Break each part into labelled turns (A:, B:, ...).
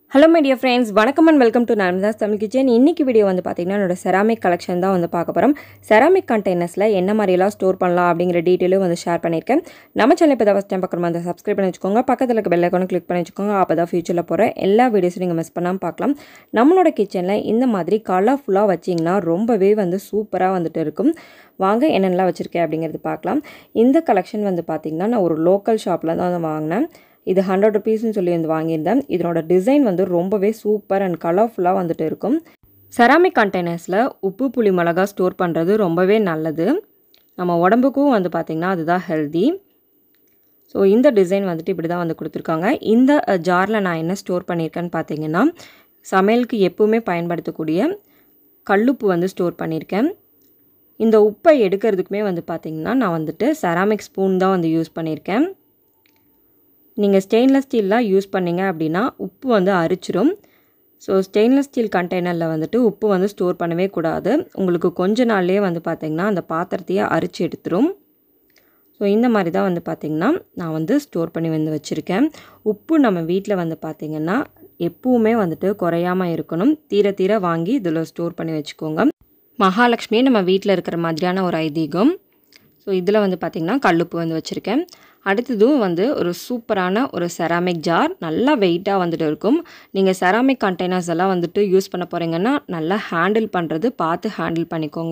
A: hello my dear friends வணக்கம் and welcome to Narmada's Tamil kitchen இன்னைக்கு video வந்து பார்த்தீங்கன்னா என்னோட செராமிக் கலெக்ஷன் தான் வந்து பார்க்க போகிறோம் செராமிக் கண்டெய்னர்ஸில் என்ன மாதிரியெல்லாம் ஸ்டோர் பண்ணலாம் அப்படிங்கிற டீட்டெயிலும் வந்து ஷேர் பண்ணியிருக்கேன் நம்ம சேனல் இப்போ தான் ஃபஸ்ட் டைம் பார்க்குற மாதிரி சப்ஸ்கிரைப் பண்ணி வச்சுக்கோங்க பக்கத்தில் இருக்க பெல் ஐக்கானும் கிளிக் பண்ணி வச்சுக்கோங்க அப்போ தான் ஃபியூச்சரில் போகிற எல்லா வீடியோஸும் நீங்கள் மிஸ் பண்ணாமல் பார்க்கலாம் நம்மளோட கிச்சனில் இந்த மாதிரி கலர்ஃபுல்லாக வச்சிங்கன்னா ரொம்பவே வந்து சூப்பராக வந்துட்டு இருக்கும் வாங்க என்னென்னலாம் வச்சுருக்கேன் அப்படிங்கிறது பார்க்கலாம் இந்த கலெக்ஷன் வந்து பார்த்திங்கன்னா நான் ஒரு லோக்கல் ஷாப்பில் தான் வந்து வாங்கினேன் இது ஹண்ட்ரட் ருபீஸ்னு சொல்லி வந்து வாங்கியிருந்தேன் இதனோட டிசைன் வந்து ரொம்பவே சூப்பர் அண்ட் கலர்ஃபுல்லாக வந்துட்டு இருக்கும் செராமிக் கண்டெய்னர்ஸில் உப்பு புளி மிளகா ஸ்டோர் பண்ணுறது ரொம்பவே நல்லது நம்ம உடம்புக்கும் வந்து பார்த்திங்கன்னா அதுதான் ஹெல்தி ஸோ இந்த டிசைன் வந்துட்டு இப்படி தான் வந்து கொடுத்துருக்காங்க இந்த ஜாரில் நான் என்ன ஸ்டோர் பண்ணியிருக்கேன்னு பார்த்தீங்கன்னா சமையலுக்கு எப்பவுமே பயன்படுத்தக்கூடிய கல்லுப்பு வந்து ஸ்டோர் பண்ணியிருக்கேன் இந்த உப்பை எடுக்கிறதுக்குமே வந்து பார்த்திங்கன்னா நான் வந்துட்டு செராமிக் ஸ்பூன் தான் வந்து யூஸ் பண்ணியிருக்கேன் நீங்கள் ஸ்டெயின்லெஸ் ஸ்டீல்லாம் யூஸ் பண்ணிங்க அப்படின்னா உப்பு வந்து அரிச்சிரும் ஸோ ஸ்டெயின்லெஸ் ஸ்டீல் கண்டெய்னரில் வந்துட்டு உப்பு வந்து ஸ்டோர் பண்ணவே கூடாது உங்களுக்கு கொஞ்ச நாள்லேயே வந்து பார்த்திங்கன்னா அந்த பாத்திரத்தையே அரிச்சு எடுத்துரும் ஸோ இந்த மாதிரி தான் வந்து பார்த்திங்கன்னா நான் வந்து ஸ்டோர் பண்ணி வந்து வச்சுருக்கேன் உப்பு நம்ம வீட்டில் வந்து பார்த்திங்கன்னா எப்பவுமே வந்துட்டு குறையாமல் இருக்கணும் தீர தீர வாங்கி இதில் ஸ்டோர் பண்ணி வச்சுக்கோங்க மகாலட்சுமியே நம்ம வீட்டில் இருக்கிற மாதிரியான ஒரு ஐதீகம் ஸோ இதில் வந்து பார்த்திங்கன்னா கல்லுப்பு வந்து வச்சுருக்கேன் அடுத்ததும் வந்து ஒரு சூப்பரான ஒரு செராமிக் ஜார் நல்லா வெயிட்டாக வந்துட்டு இருக்கும் நீங்கள் செராமிக் கண்டெய்னர்ஸ் எல்லாம் வந்துட்டு யூஸ் பண்ண போகிறீங்கன்னா நல்லா ஹேண்டில் பண்ணுறது பார்த்து ஹேண்டில் பண்ணிக்கோங்க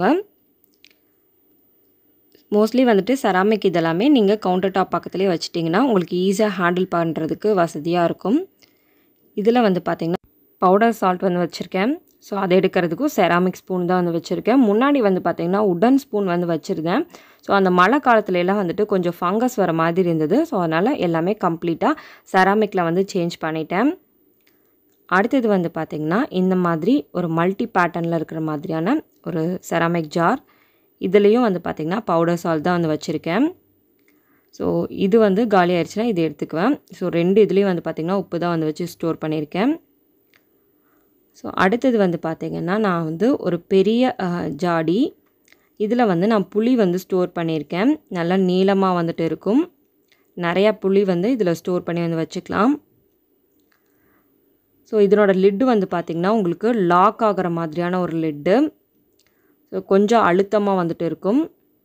A: மோஸ்ட்லி வந்துட்டு செராமிக் இதெல்லாமே நீங்கள் கவுண்டர் டாப் பக்கத்துலேயே வச்சிட்டிங்கன்னா உங்களுக்கு ஈஸியாக ஹேண்டில் பண்ணுறதுக்கு வசதியாக இருக்கும் இதில் வந்து பார்த்திங்கன்னா பவுடர் சால்ட் வந்து வச்சுருக்கேன் ஸோ அதை எடுக்கிறதுக்கும் செராமிக் ஸ்பூன் தான் வந்து வச்சுருக்கேன் முன்னாடி வந்து பார்த்திங்கன்னா உடன் ஸ்பூன் வந்து வச்சுருந்தேன் ஸோ அந்த மழை காலத்துலலாம் வந்துட்டு கொஞ்சம் ஃபங்கஸ் வர மாதிரி இருந்தது ஸோ அதனால் எல்லாமே கம்ப்ளீட்டாக செராமிக்கில் வந்து சேஞ்ச் பண்ணிட்டேன் அடுத்தது வந்து பார்த்திங்கன்னா இந்த மாதிரி ஒரு மல்டி பேட்டர்னில் இருக்கிற மாதிரியான ஒரு செராமிக் ஜார் இதுலேயும் வந்து பார்த்திங்கன்னா பவுடர் சால்ட் தான் வந்து வச்சுருக்கேன் ஸோ இது வந்து காலி ஆயிடுச்சுன்னா இது எடுத்துக்குவேன் ஸோ ரெண்டு இதுலேயும் வந்து பார்த்திங்கன்னா உப்பு தான் வந்து வச்சு ஸ்டோர் பண்ணியிருக்கேன் ஸோ அடுத்தது வந்து பார்த்திங்கன்னா நான் வந்து ஒரு பெரிய ஜாடி இதில் வந்து நான் புளி வந்து ஸ்டோர் பண்ணியிருக்கேன் நல்லா நீளமாக வந்துட்டு இருக்கும் நிறையா புளி வந்து இதில் ஸ்டோர் பண்ணி வந்து வச்சுக்கலாம் ஸோ இதனோட லிட்டு வந்து பார்த்திங்கன்னா உங்களுக்கு லாக் ஆகிற மாதிரியான ஒரு லிட்டு ஸோ கொஞ்சம் அழுத்தமாக வந்துட்டு இருக்கும்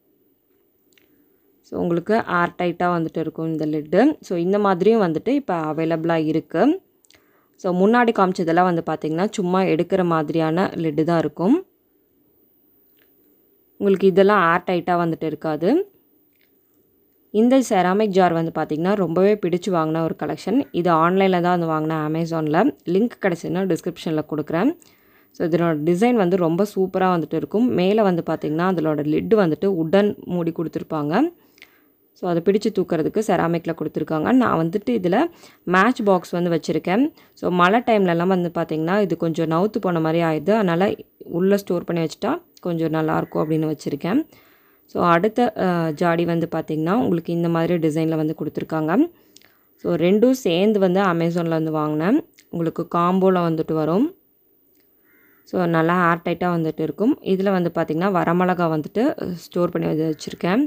A: ஸோ உங்களுக்கு ஏர் டைட்டாக வந்துட்டு இருக்கும் இந்த லிட்டு ஸோ இந்த மாதிரியும் வந்துட்டு இப்போ அவைலபிளாக இருக்குது ஸோ முன்னாடி காமிச்சதெல்லாம் வந்து பார்த்திங்கன்னா சும்மா எடுக்கிற மாதிரியான லிட்டு தான் இருக்கும் உங்களுக்கு இதெல்லாம் ஏர் டைட்டாக வந்துட்டு இருக்காது இந்த செராமிக் ஜார் வந்து பார்த்திங்கன்னா ரொம்பவே பிடிச்சி வாங்கின ஒரு கலெக்ஷன் இது ஆன்லைனில் தான் வந்து வாங்கினேன் அமேசானில் லிங்க் கிடச்சின்னா டிஸ்கிரிப்ஷனில் கொடுக்குறேன் ஸோ இதனோட டிசைன் வந்து ரொம்ப சூப்பராக வந்துட்டு இருக்கும் மேலே வந்து பார்த்திங்கன்னா அதனோட லிட்டு வந்துட்டு உடன் மூடி கொடுத்துருப்பாங்க ஸோ அதை பிடிச்சி தூக்கிறதுக்கு செராமிக்கில் கொடுத்துருக்காங்க நான் வந்துட்டு இதில் மேட்ச் பாக்ஸ் வந்து வச்சுருக்கேன் ஸோ மழை டைம்லலாம் வந்து பார்த்திங்கன்னா இது கொஞ்சம் நவுத்து போன மாதிரி ஆயிடுது அதனால் உள்ளே ஸ்டோர் பண்ணி வச்சுட்டா கொஞ்சம் நல்லாயிருக்கும் அப்படின்னு வச்சுருக்கேன் ஸோ அடுத்த ஜாடி வந்து பார்த்திங்கன்னா உங்களுக்கு இந்த மாதிரி டிசைனில் வந்து கொடுத்துருக்காங்க ஸோ ரெண்டும் சேர்ந்து வந்து அமேசானில் வந்து வாங்கினேன் உங்களுக்கு காம்போவில் வந்துட்டு வரும் ஸோ நல்லா ஏர் டைட்டாக வந்துட்டு இருக்கும் இதில் வந்து பார்த்திங்கன்னா வரமிளகா வந்துட்டு ஸ்டோர் பண்ணி வச்சுருக்கேன்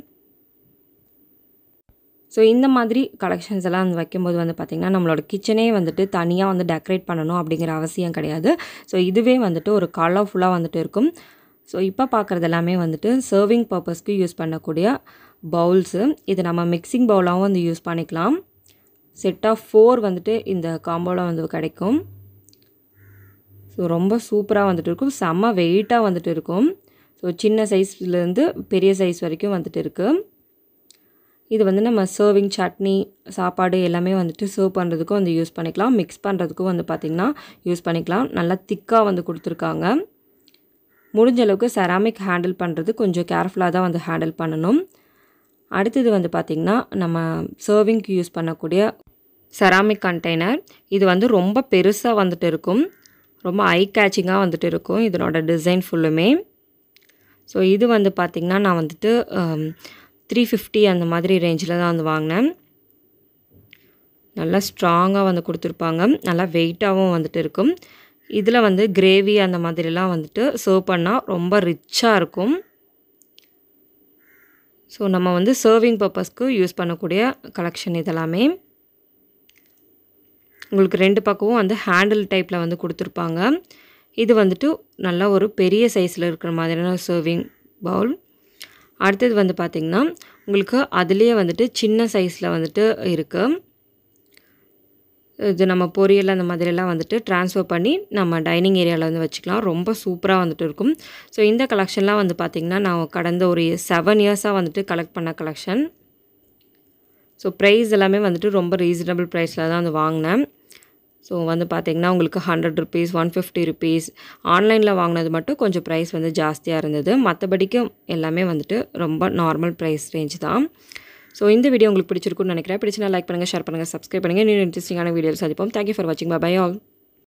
A: ஸோ இந்த மாதிரி கலெக்ஷன்ஸ் எல்லாம் வந்து வைக்கும்போது வந்து பார்த்திங்கன்னா நம்மளோட கிச்சனே வந்துட்டு தனியாக வந்து டெக்கரேட் பண்ணணும் அப்படிங்கிற அவசியம் கிடையாது ஸோ இதுவே வந்துட்டு ஒரு கலர்ஃபுல்லாக வந்துட்டு இருக்கும் ஸோ இப்போ பார்க்குறது எல்லாமே வந்துட்டு சர்விங் பர்பஸ்க்கு யூஸ் பண்ணக்கூடிய பவுல்ஸு இது நம்ம மிக்சிங் பவுலாகவும் வந்து யூஸ் பண்ணிக்கலாம் செட் ஆஃப் ஃபோர் வந்துட்டு இந்த காம்போவில் வந்து கிடைக்கும் ஸோ ரொம்ப சூப்பராக வந்துட்டு இருக்கும் செம்ம வெயிட்டாக வந்துட்டு இருக்கும் ஸோ சின்ன சைஸ்லேருந்து பெரிய சைஸ் வரைக்கும் வந்துட்டு இருக்குது இது வந்து நம்ம சர்விங் சட்னி சாப்பாடு எல்லாமே வந்துட்டு சர்வ் பண்ணுறதுக்கும் வந்து யூஸ் பண்ணிக்கலாம் மிக்ஸ் பண்ணுறதுக்கும் வந்து பார்த்திங்கன்னா யூஸ் பண்ணிக்கலாம் நல்லா திக்காக வந்து கொடுத்துருக்காங்க முடிஞ்ச அளவுக்கு செராமிக் ஹேண்டில் பண்ணுறது கொஞ்சம் கேர்ஃபுல்லாக தான் வந்து ஹேண்டில் பண்ணணும் அடுத்தது வந்து பார்த்திங்கன்னா நம்ம சர்விங்க்கு யூஸ் பண்ணக்கூடிய செராமிக் கண்டெய்னர் இது வந்து ரொம்ப பெருசாக வந்துட்டு இருக்கும் ரொம்ப ஐ கேச்சிங்காக வந்துட்டு இருக்கும் இதனோட டிசைன் ஃபுல்லுமே ஸோ இது வந்து பார்த்திங்கன்னா நான் வந்துட்டு த்ரீ ஃபிஃப்டி அந்த மாதிரி ரேஞ்சில் தான் வந்து வாங்கினேன் நல்லா ஸ்ட்ராங்காக வந்து கொடுத்துருப்பாங்க நல்லா வெயிட்டாகவும் வந்துட்டு இருக்கும் இதில் வந்து கிரேவி அந்த மாதிரிலாம் வந்துட்டு சர்வ் பண்ணால் ரொம்ப ரிச்சாக இருக்கும் ஸோ நம்ம வந்து சர்விங் பர்பஸ்க்கு யூஸ் பண்ணக்கூடிய கலெக்ஷன் இதெல்லாமே உங்களுக்கு ரெண்டு பக்கமும் வந்து ஹேண்டில் டைப்பில் வந்து கொடுத்துருப்பாங்க இது வந்துட்டு நல்லா ஒரு பெரிய சைஸில் இருக்கிற மாதிரியான சர்விங் பவுல் அடுத்தது வந்து பார்த்திங்கன்னா உங்களுக்கு அதுலேயே வந்துட்டு சின்ன சைஸில் வந்துட்டு இருக்குது இது நம்ம பொரியல் அந்த மாதிரிலாம் வந்துட்டு ட்ரான்ஸ்ஃபர் பண்ணி நம்ம டைனிங் ஏரியாவில் வந்து வச்சுக்கலாம் ரொம்ப சூப்பராக வந்துட்டு இருக்கும் ஸோ இந்த கலெக்ஷன்லாம் வந்து பார்த்திங்கன்னா நான் கடந்த ஒரு செவன் இயர்ஸாக வந்துட்டு கலெக்ட் பண்ண கலெக்ஷன் ஸோ ப்ரைஸ் எல்லாமே வந்துட்டு ரொம்ப ரீசனபிள் ப்ரைஸில் தான் வந்து வாங்கினேன் ஸோ வந்து பார்த்திங்கன்னா உங்களுக்கு hundred rupees one fifty rupees ஆன்லைனில் வாங்கினது மட்டும் கொஞ்சம் ப்ரைஸ் வந்து ஜாஸ்தியாக இருந்தது மற்றபடிக்கும் எல்லாமே வந்துட்டு ரொம்ப நார்மல் ப்ரைஸ் ரேஞ்ச் தான் ஸோ இந்த வீடியோ உங்களுக்கு பிடிச்சிருக்குன்னு நினைக்கிறேன் பிடிச்சினா லைக் பண்ணுங்கள் ஷேர் பண்ணுங்கள் சப்ஸ்கிரைப் பண்ணுங்கள் இன்னும் இன்ட்ரெஸ்டிங்கான வீடியோஸ் சந்திப்போம் தேங்க்யூ ஃபார் வாட்சிங் பை ஆல்